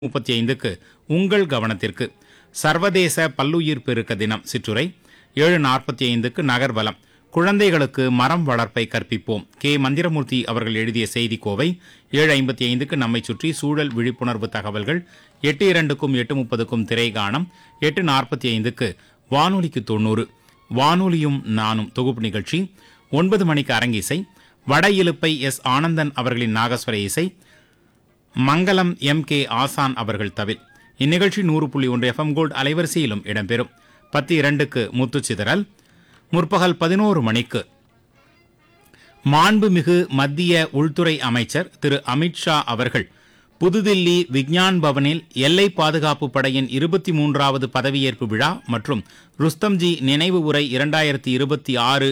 முப்பத்தி ஐந்துக்கு உங்கள் கவனத்திற்கு சர்வதேச பல்லுயிர் பெருக்க தினம் சிற்றுரை ஏழு நாற்பத்தி ஐந்துக்கு நகர்வலம் குழந்தைகளுக்கு மரம் வளர்ப்பை கற்பிப்போம் கே மந்திரமூர்த்தி அவர்கள் எழுதிய செய்தி கோவை ஏழு ஐம்பத்தி ஐந்துக்கு நம்மை சுற்றி சூழல் விழிப்புணர்வு தகவல்கள் எட்டு இரண்டுக்கும் எட்டு முப்பதுக்கும் திரைகாணம் எட்டு நாற்பத்தி ஐந்துக்கு வானொலிக்கு தொண்ணூறு வானொலியும் நானும் தொகுப்பு நிகழ்ச்சி ஒன்பது மணிக்கு அரங்கிசை வட இலுப்பை எஸ் ஆனந்தன் அவர்களின் நாகஸ்வர இசை மங்களம் எம் கே ஆசான் அவர்கள் தவில் இந்நிகழ்ச்சி நூறு புள்ளி ஒன்று எஃப்எம் கோல்டு அலைவரிசையிலும் இடம்பெறும் பத்து இரண்டுக்கு முத்துச்சிதறல் முற்பகல் பதினோரு மணிக்கு மாண்புமிகு மத்திய உள்துறை அமைச்சர் திரு அமித்ஷா அவர்கள் புதுதில்லி விக்ஞான் பவனில் எல்லை பாதுகாப்பு படையின் இருபத்தி மூன்றாவது பதவியேற்பு விழா மற்றும் ருஸ்தம்ஜி நினைவு உரை இரண்டாயிரத்தி இருபத்தி ஆறு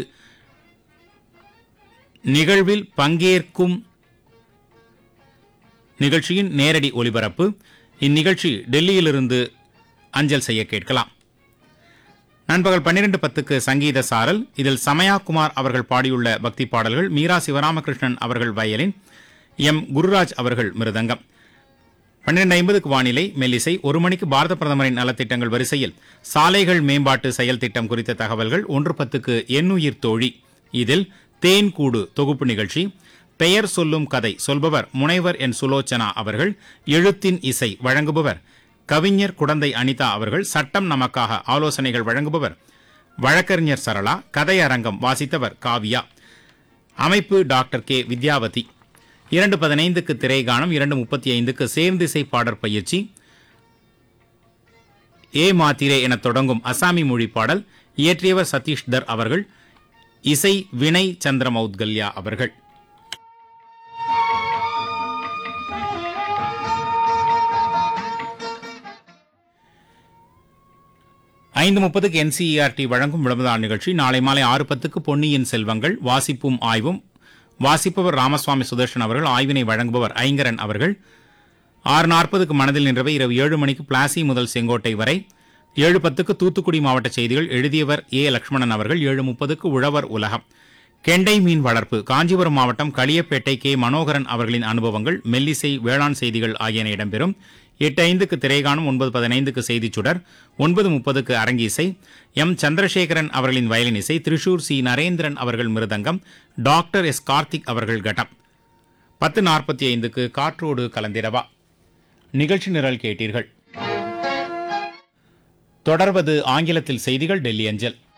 நிகழ்வில் பங்கேற்கும் நிகழ்ச்சியின் நேரடி ஒலிபரப்பு இந்நிகழ்ச்சி டெல்லியிலிருந்து அஞ்சல் செய்ய கேட்கலாம் நண்பகல் பன்னிரண்டு பத்துக்கு சங்கீத சாரல் இதில் சமயாகுமார் அவர்கள் பாடியுள்ள பக்தி பாடல்கள் மீரா சிவராமகிருஷ்ணன் அவர்கள் வயலின் எம் குருராஜ் அவர்கள் மிருதங்கம் பன்னிரண்டு ஐம்பதுக்கு வானிலை மெல்லிசை ஒரு மணிக்கு பாரத பிரதமரின் நலத்திட்டங்கள் வரிசையில் சாலைகள் மேம்பாட்டு செயல் திட்டம் குறித்த தகவல்கள் ஒன்று பத்துக்கு எண்ணுயிர் தோழி இதில் தேன் கூடு தொகுப்பு நிகழ்ச்சி பெயர் சொல்லும் கதை சொல்பவர் முனைவர் என் சுலோச்சனா அவர்கள் எழுத்தின் இசை வழங்குபவர் கவிஞர் குடந்தை அனிதா அவர்கள் சட்டம் நமக்காக ஆலோசனைகள் வழங்குபவர் வழக்கறிஞர் சரளா கதை அரங்கம் வாசித்தவர் காவியா அமைப்பு டாக்டர் கே வித்யாவதி இரண்டு பதினைந்துக்கு திரைகாணம் இரண்டு முப்பத்தி ஐந்துக்கு சேர்ந்திசை பாடற் பயிற்சி ஏ மாத்திரே என தொடங்கும் அசாமி மொழி பாடல் இயற்றியவர் சதீஷ் தர் அவர்கள் இசை வினய் சந்திரமௌத்கல்யா அவர்கள் ஐந்து முப்பதுக்கு என்சிஇஆர்டி வழங்கும் விளம்பரதான நிகழ்ச்சி நாளை மாலை ஆறு பத்துக்கு பொன்னியின் செல்வங்கள் வாசிப்பும் ஆய்வும் வாசிப்பவர் ராமசுவாமி சுதர்ஷன் அவர்கள் ஆய்வினை வழங்குபவர் ஐங்கரன் அவர்கள் ஆறு நாற்பதுக்கு மனதில் நின்றவை இரவு ஏழு மணிக்கு பிளாசி முதல் செங்கோட்டை வரை ஏழு பத்துக்கு தூத்துக்குடி மாவட்ட செய்திகள் எழுதியவர் ஏ லக்ஷ்மணன் அவர்கள் ஏழு முப்பதுக்கு உழவர் உலகம் கெண்டை மீன் வளர்ப்பு காஞ்சிபுரம் மாவட்டம் களியப்பேட்டை கே மனோகரன் அவர்களின் அனுபவங்கள் மெல்லிசை வேளாண் செய்திகள் ஆகியன இடம்பெறும் எட்டு ஐந்துக்கு திரைகாணும் ஒன்பது பதினைந்துக்கு செய்திச் சுடர் ஒன்பது முப்பதுக்கு அரங்கிசை எம் சந்திரசேகரன் அவர்களின் வயலின் இசை திரிஷூர் சி நரேந்திரன் அவர்கள் மிருதங்கம் டாக்டர் எஸ் கார்த்திக் அவர்கள் கட்டம் பத்து நாற்பத்தி ஐந்துக்கு காற்றோடு கலந்திரவா நிகழ்ச்சி நிரல் கேட்டீர்கள் தொடர்வது ஆங்கிலத்தில் செய்திகள் டெல்லி அஞ்சல்